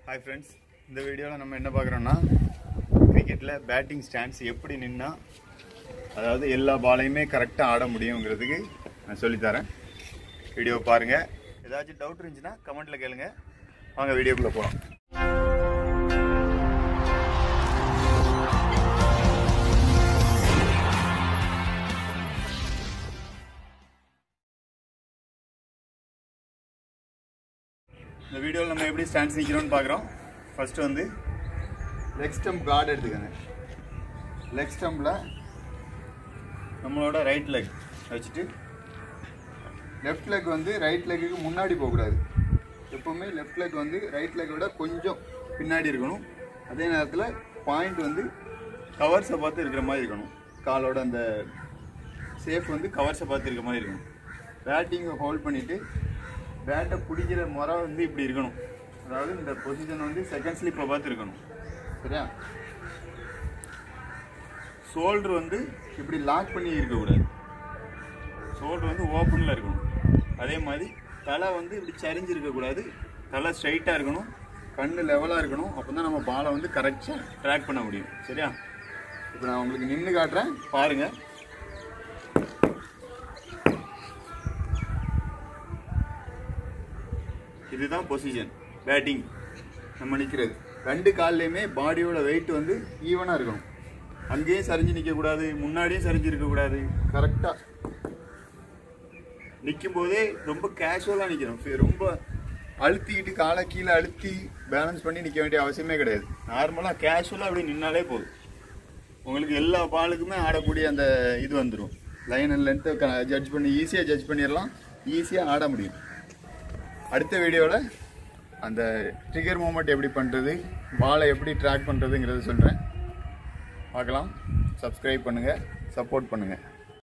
hi friends இந்த வீடியோவில் நம்ம என்ன பார்க்குறோன்னா கிரிக்கெட்டில் பேட்டிங் ஸ்டாண்ட்ஸ் எப்படி நின்னா அதாவது எல்லா பாலையுமே கரெக்டாக ஆட முடியுங்கிறதுக்கு நான் சொல்லித்தரேன் வீடியோ பாருங்கள் ஏதாச்சும் டவுட் இருந்துச்சுன்னா கமெண்ட்டில் கேளுங்க வாங்க வீடியோக்குள்ளே போகலாம் இந்த வீடியோவில் நம்ம எப்படி ஸ்டாண்ட்ஸ் நிற்கிறோம்னு பார்க்குறோம் ஃபர்ஸ்ட் வந்து லெக் ஸ்டம்ப் கார்டு எடுத்துக்கோங்க லெக் ஸ்டம்பில் நம்மளோட ரைட் லெக் வச்சுட்டு லெஃப்ட் லெக் வந்து ரைட் லெக்குக்கு முன்னாடி போகக்கூடாது எப்போவுமே லெஃப்ட் லெக் வந்து ரைட் லெக்கை விட கொஞ்சம் பின்னாடி இருக்கணும் அதே நேரத்தில் பாயிண்ட் வந்து கவர்ஸை பார்த்து இருக்கிற மாதிரி இருக்கணும் காலோட அந்த சேஃப் வந்து கவர்ஸை பார்த்து இருக்கிற மாதிரி இருக்கணும் பேட்டிங்கை ஹோல்ட் பண்ணிவிட்டு பேட்டை பிடிக்கிற முறை வந்து இப்படி இருக்கணும் அதாவது இந்த பொசிஷன் வந்து செகண்ட் ஸ்லிப்பை பார்த்து இருக்கணும் சரியா ஷோல்டர் வந்து இப்படி லாக் பண்ணி இருக்கக்கூடாது ஷோல்டர் வந்து ஓப்பனில் இருக்கணும் அதே மாதிரி தலை வந்து இப்படி சரிஞ்சு இருக்கக்கூடாது தலை ஸ்ட்ரைட்டாக இருக்கணும் கண்ணு லெவலாக இருக்கணும் அப்போ தான் நம்ம பாலை வந்து கரெக்டாக ட்ராக் பண்ண முடியும் சரியா இப்போ நான் உங்களுக்கு நின்று காட்டுறேன் பாருங்கள் இதுதான் பொசிஷன் பேட்டிங் நம்ம நிற்கிறது ரெண்டு கால்லையுமே பாடியோட வெயிட் வந்து ஈவனாக இருக்கணும் அங்கேயும் சரிஞ்சு நிற்கக்கூடாது முன்னாடியும் சரிஞ்சு இருக்கக்கூடாது கரெக்டாக நிற்கும் போதே ரொம்ப கேஷுவலாக நிற்கணும் ரொம்ப அழுத்திக்கிட்டு காலை கீழே அழுத்தி பேலன்ஸ் பண்ணி நிற்க வேண்டிய அவசியமே கிடையாது நார்மலாக கேஷுவலாக அப்படி நின்னாலே போதும் உங்களுக்கு எல்லா பாலுக்குமே ஆடக்கூடிய அந்த இது வந்துடும் லைன் அண்ட் லென்த்தை ஜட்ஜ் பண்ணி ஈஸியாக ஜட்ஜ் பண்ணிடலாம் ஈஸியாக ஆட முடியும் அடுத்த வீடியோவில் அந்த ட்ரிகர் மூமெண்ட் எப்படி பண்ணுறது பாலை எப்படி ட்ராக் பண்ணுறதுங்கிறத சொல்கிறேன் பார்க்கலாம் சப்ஸ்கிரைப் பண்ணுங்கள் சப்போர்ட் பண்ணுங்கள்